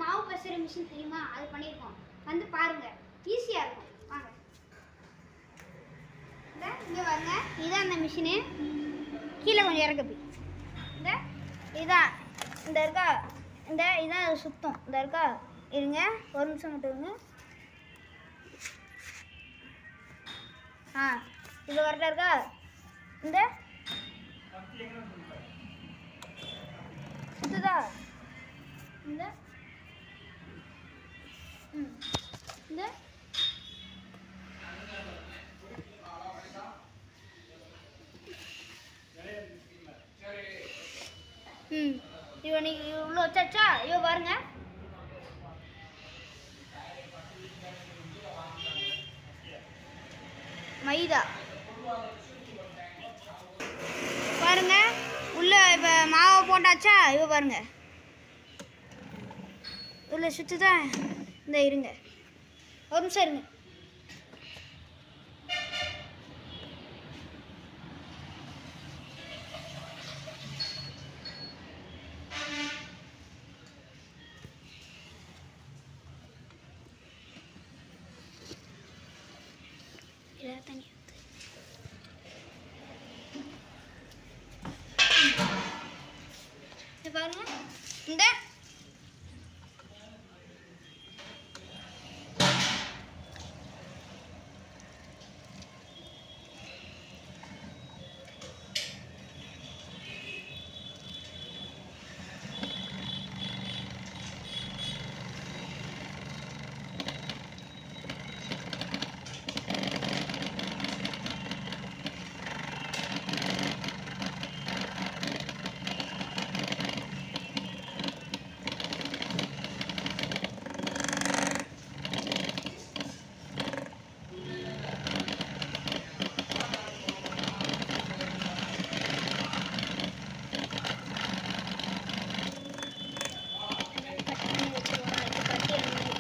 மாவு பசுற மிஷின் தெரியுமா அது பண்ணியிருக்கோம் வந்து பாருங்க ஈஸியாக இருக்கும் வாங்க இந்த இங்கே பாருங்க இதான் அந்த மிஷினு கீழே கொஞ்சம் இறக்க போய் இந்த இதான் இந்த இருக்கா இந்த இதான் அது சுத்தம் இந்த இருக்கா இருங்க ஒரு நிமிஷம் மட்டும் இருங்க ஆ இது கரெக்டாக இருக்கா இந்த சுத்துதா இந்த ம் இந்த ம் இவ நீங்க இவ்வளோ வச்சாச்சா ஐயோ பாருங்க மைதா பாருங்க உள்ள இப்போ மாவை போட்டாச்சா இவ பாருங்க உள்ள சுற்றுதா இந்த இருங்க ஒரு நிமிஷம் இருங்க இதில் தண்ணி ஊத்து. இது பாருங்க இந்த கட் பண்ணி வச்சுருவோம் அடுத்து கட்டி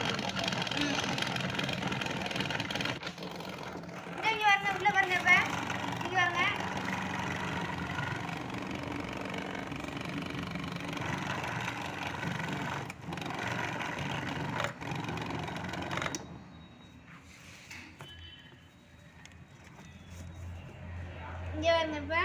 இங்கே பாருங்க உள்ள பாருங்க இப்போ இங்கே பாருங்க இங்கே பாருங்க இப்போ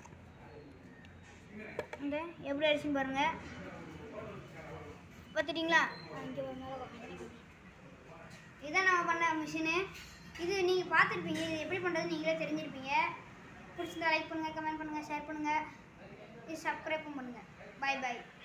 இந்த எப்படி அடிச்சுன்னு பாருங்க பார்த்துட்டிங்களா இங்கே ஒரு மேலே இதான் நம்ம பண்ண மிஷினு இது நீங்கள் பார்த்துருப்பீங்க இது எப்படி பண்ணுறது நீங்களே தெரிஞ்சிருப்பீங்க பிடிச்சிருந்தா லைக் பண்ணுங்கள் கமெண்ட் பண்ணுங்கள் ஷேர் பண்ணுங்கள் இது சப்ஸ்கிரைப்பும் பண்ணுங்கள் பை பை